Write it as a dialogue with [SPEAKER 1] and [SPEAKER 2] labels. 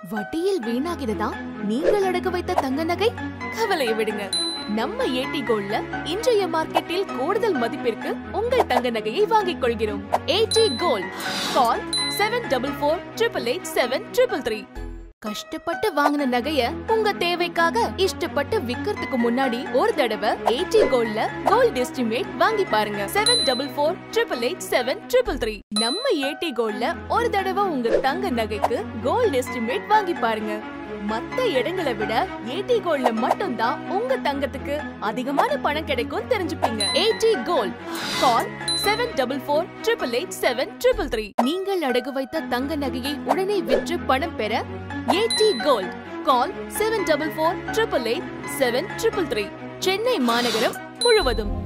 [SPEAKER 1] வட்டியில் வீணாகிறதா நீங்கள் அடகு வைத்த தங்க நகை கவலையை விடுங்க நம்ம ஏடி கோல்ட்ல இன்றைய மார்க்கெட்டில் கூடுதல் மதிப்பிற்கு உங்கள் தங்க நகையை வாங்கிக் கொள்கிறோம் AD gold call seven double four triple eight seven triple three கஷ்டப்பட்டு வாங்கின நகைய உங்க தேவைக்காக இஷ்டப்பட்டு விக்கிறதுக்கு முன்னாடி ஒரு தடவை ஏடி கோல்ட்ல கோல்ட் எஸ்டிமேட் வாங்கி பாருங்க seven double four triple eight seven triple three நம்ம ஏடி கோல்ட்ல ஒரு தடவை உங்க தங்க நகைக்கு கோல்ட் எஸ்டிமேட் வாங்கி பாருங்க மத்த இடங்களை விட ஏடி கோல்ட்ல மட்டும்தான் உங்க தங்கத்துக்கு அதிகமான பணம் கிடைக்கும் தெரிஞ்சுப்பீங்க AD gold call seven double four triple eight seven triple three நீங்கள் அடகு வைத்த தங்க நகையை உடனே விற்று பணம் பெற AD gold call seven double four triple eight seven triple three Chennai மாநகரம் முழுவதும்